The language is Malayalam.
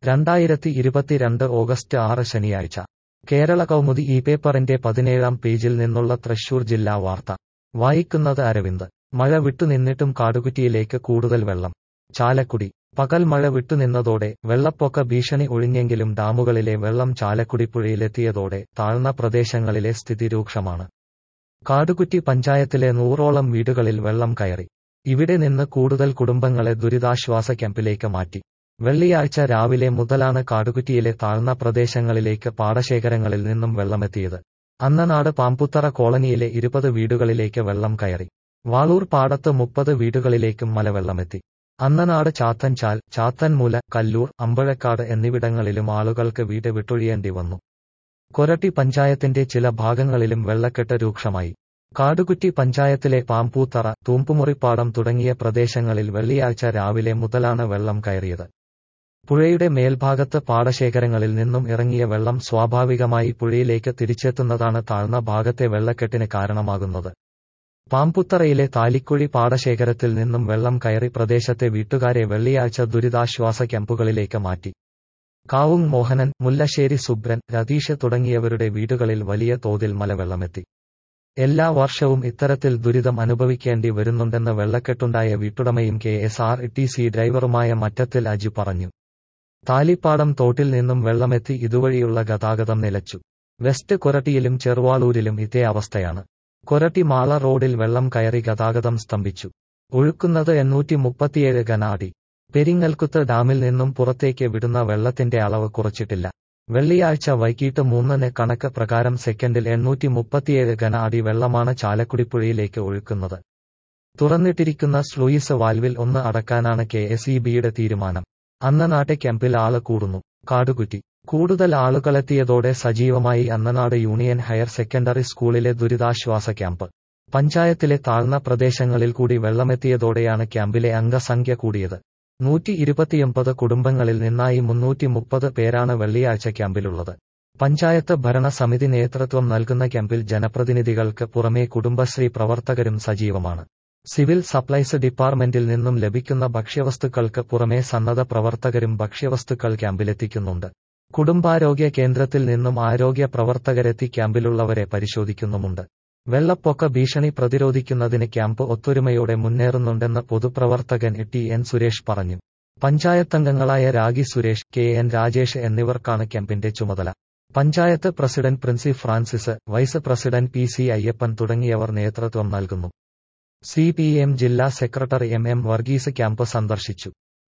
രണ്ടായിരത്തി ഇരുപത്തിരണ്ട് ഓഗസ്റ്റ് ആറ് ശനിയാഴ്ച കേരള കൗമുദി ഈ പേപ്പറിന്റെ പതിനേഴാം പേജിൽ നിന്നുള്ള തൃശൂർ ജില്ലാ വാർത്ത വായിക്കുന്നത് അരവിന്ദ് മഴ വിട്ടുനിന്നിട്ടും കാടുകുറ്റിയിലേക്ക് കൂടുതൽ വെള്ളം ചാലക്കുടി പകൽ മഴ വിട്ടുനിന്നതോടെ വെള്ളപ്പൊക്ക ഭീഷണി ഒഴിഞ്ഞെങ്കിലും ഡാമുകളിലെ വെള്ളം ചാലക്കുടി പുഴയിലെത്തിയതോടെ താഴ്ന്ന പ്രദേശങ്ങളിലെ സ്ഥിതി രൂക്ഷമാണ് കാടുകുറ്റി പഞ്ചായത്തിലെ നൂറോളം വീടുകളിൽ വെള്ളം കയറി ഇവിടെ നിന്ന് കൂടുതൽ കുടുംബങ്ങളെ ദുരിതാശ്വാസ ക്യാമ്പിലേക്ക് മാറ്റി വെള്ളിയാഴ്ച രാവിലെ മുതലാണ് കാടുകുറ്റിയിലെ താഴ്ന്ന പ്രദേശങ്ങളിലേക്ക് പാടശേഖരങ്ങളിൽ നിന്നും വെള്ളമെത്തിയത് അന്നനാട് പാമ്പുത്തറ കോളനിയിലെ ഇരുപത് വീടുകളിലേക്ക് വെള്ളം കയറി വാളൂർ പാടത്ത് മുപ്പത് വീടുകളിലേക്കും മലവെള്ളമെത്തി അന്നനാട് ചാത്തൻചാൽ ചാത്തൻമൂല കല്ലൂർ അമ്പഴക്കാട് എന്നിവിടങ്ങളിലും ആളുകൾക്ക് വീട് വിട്ടൊഴിയേണ്ടി വന്നു കൊരട്ടി പഞ്ചായത്തിന്റെ ചില ഭാഗങ്ങളിലും വെള്ളക്കെട്ട് രൂക്ഷമായി കാടുകുറ്റി പഞ്ചായത്തിലെ പാമ്പൂത്തറ തൂമ്പുമുറിപ്പാടം തുടങ്ങിയ പ്രദേശങ്ങളിൽ വെള്ളിയാഴ്ച രാവിലെ മുതലാണ് വെള്ളം കയറിയത് പുഴയുടെ മേൽഭാഗത്ത് പാടശേഖരങ്ങളിൽ നിന്നും ഇറങ്ങിയ വെള്ളം സ്വാഭാവികമായി പുഴയിലേക്ക് തിരിച്ചെത്തുന്നതാണ് താഴ്ന്ന ഭാഗത്തെ വെള്ളക്കെട്ടിന് കാരണമാകുന്നത് പാമ്പുത്തറയിലെ താലിക്കുഴി പാടശേഖരത്തിൽ നിന്നും വെള്ളം കയറി പ്രദേശത്തെ വീട്ടുകാരെ വെള്ളിയാഴ്ച ദുരിതാശ്വാസ ക്യാമ്പുകളിലേക്ക് മാറ്റി കാവുങ് മോഹനൻ മുല്ലശ്ശേരി സുബ്രൻ രതീഷ് തുടങ്ങിയവരുടെ വീടുകളിൽ വലിയ തോതിൽ മലവെള്ളമെത്തി എല്ലാ വർഷവും ഇത്തരത്തിൽ ദുരിതം അനുഭവിക്കേണ്ടി വരുന്നുണ്ടെന്ന് വെള്ളക്കെട്ടുണ്ടായ വീട്ടുടമയും K S R T C ഡ്രൈവറുമായ മറ്റത്തിൽ അജു പറഞ്ഞു താലിപ്പാടം തോട്ടിൽ നിന്നും വെള്ളമെത്തി ഇതുവഴിയുള്ള ഗതാഗതം നിലച്ചു വെസ്റ്റ് കൊരട്ടിയിലും ചെറുവാളൂരിലും ഇതേ അവസ്ഥയാണ് കൊരട്ടി മാള റോഡിൽ വെള്ളം കയറി ഗതാഗതം സ്തംഭിച്ചു ഒഴുക്കുന്നത് എണ്ണൂറ്റി മുപ്പത്തിയേഴ് ഘനാടി പെരിങ്ങൽക്കുത്ത് ഡാമിൽ നിന്നും പുറത്തേക്ക് വിടുന്ന വെള്ളത്തിന്റെ അളവ് കുറച്ചിട്ടില്ല വെള്ളിയാഴ്ച വൈകിട്ട് മൂന്നിന് കണക്ക് പ്രകാരം സെക്കൻഡിൽ എണ്ണൂറ്റി മുപ്പത്തിയേഴ് ഘന അടി വെള്ളമാണ് ചാലക്കുടിപ്പുഴയിലേക്ക് ഒഴുക്കുന്നത് തുറന്നിട്ടിരിക്കുന്ന സ്ലൂയിസ് വാൽവിൽ ഒന്ന് അടക്കാനാണ് കെ എസ് ഇ ബിയുടെ തീരുമാനം അന്നനാട്ടെ ക്യാമ്പിൽ ആള് കൂടുന്നു കാടുകുറ്റി കൂടുതൽ ആളുകളെത്തിയതോടെ സജീവമായി അന്നനാട് യൂണിയൻ ഹയർ സെക്കൻഡറി സ്കൂളിലെ ദുരിതാശ്വാസ ക്യാമ്പ് പഞ്ചായത്തിലെ താഴ്ന്ന പ്രദേശങ്ങളിൽ കൂടി വെള്ളമെത്തിയതോടെയാണ് ക്യാമ്പിലെ അംഗസംഖ്യ കൂടിയത് നൂറ്റി ഇരുപത്തിയൊമ്പത് കുടുംബങ്ങളിൽ നിന്നായി മുന്നൂറ്റി മുപ്പത് പേരാണ് വെള്ളിയാഴ്ച ക്യാമ്പിലുള്ളത് പഞ്ചായത്ത് ഭരണസമിതി നേതൃത്വം നൽകുന്ന ക്യാമ്പിൽ ജനപ്രതിനിധികൾക്ക് പുറമേ കുടുംബശ്രീ പ്രവർത്തകരും സജീവമാണ് സിവിൽ സപ്ലൈസ് ഡിപ്പാർട്ട്മെന്റിൽ നിന്നും ലഭിക്കുന്ന ഭക്ഷ്യവസ്തുക്കൾക്ക് പുറമേ സന്നദ്ധ പ്രവർത്തകരും ഭക്ഷ്യവസ്തുക്കൾ ക്യാമ്പിലെത്തിക്കുന്നുണ്ട് കുടുംബാരോഗ്യ കേന്ദ്രത്തിൽ നിന്നും ആരോഗ്യ പ്രവർത്തകരെത്തി ക്യാമ്പിലുള്ളവരെ പരിശോധിക്കുന്നുമുണ്ട് വെള്ളപ്പൊക്ക ഭീഷണി പ്രതിരോധിക്കുന്നതിന് ക്യാമ്പ് ഒത്തൊരുമയോടെ മുന്നേറുന്നുണ്ടെന്ന് പൊതുപ്രവർത്തകൻ ടി എൻ സുരേഷ് പറഞ്ഞു പഞ്ചായത്തംഗങ്ങളായ രാഗി സുരേഷ് കെ എൻ രാജേഷ് എന്നിവർക്കാണ് ക്യാമ്പിന്റെ ചുമതല പഞ്ചായത്ത് പ്രസിഡന്റ് Princy Francis vice president P C Ayyappan തുടങ്ങിയവർ നേതൃത്വം നൽകുന്നു സി പി എം ജില്ലാ secretary M M Varghese camp സന്ദർശിച്ചു